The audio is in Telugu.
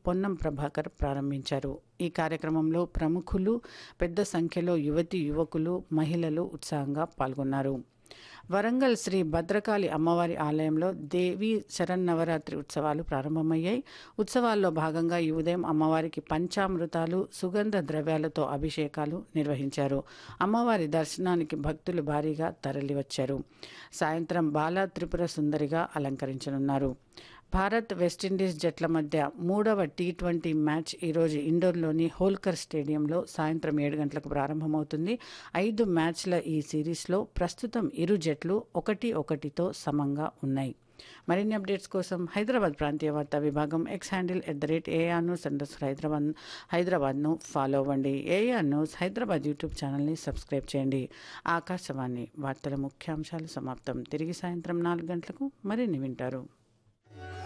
పొన్నం ప్రభాకర్ ప్రారంభించారు ఈ కార్యక్రమంలో ప్రముఖులు పెద్ద సంఖ్యలో యువతి యువకులు మహిళలు ఉత్సాహంగా పాల్గొన్నారు వరంగల్ శ్రీ భద్రకాళి అమ్మవారి ఆలయంలో దేవి శరన్నవరాత్రి ఉత్సవాలు ప్రారంభమయ్యాయి ఉత్సవాల్లో భాగంగా ఈ ఉదయం అమ్మవారికి పంచామృతాలు సుగంధ ద్రవ్యాలతో అభిషేకాలు నిర్వహించారు అమ్మవారి దర్శనానికి భక్తులు భారీగా తరలివచ్చారు సాయంత్రం బాలా త్రిపుర సుందరిగా అలంకరించనున్నారు భారత్ వెస్టిండీస్ జట్ల మధ్య మూడవ టీ ట్వంటీ మ్యాచ్ ఈరోజు ఇండోర్లోని హోల్కర్ స్టేడియంలో సాయంత్రం ఏడు గంటలకు ప్రారంభమవుతుంది ఐదు మ్యాచ్ల ఈ సిరీస్లో ప్రస్తుతం ఇరు జట్లు ఒకటి ఒకటితో సమంగా ఉన్నాయి మరిన్ని అప్డేట్స్ కోసం హైదరాబాద్ ప్రాంతీయ వార్తా విభాగం X handle at the rate A R news underscore Hyderabad హైదరాబాద్ను ఫాలో అవ్వండి ఏఆర్ న్యూస్ హైదరాబాద్ యూట్యూబ్ ఛానల్ని సబ్స్క్రైబ్ చేయండి ఆకాశవాణి వార్తల ముఖ్యాంశాలు సమాప్తం తిరిగి సాయంత్రం నాలుగు గంటలకు మరిన్ని వింటారు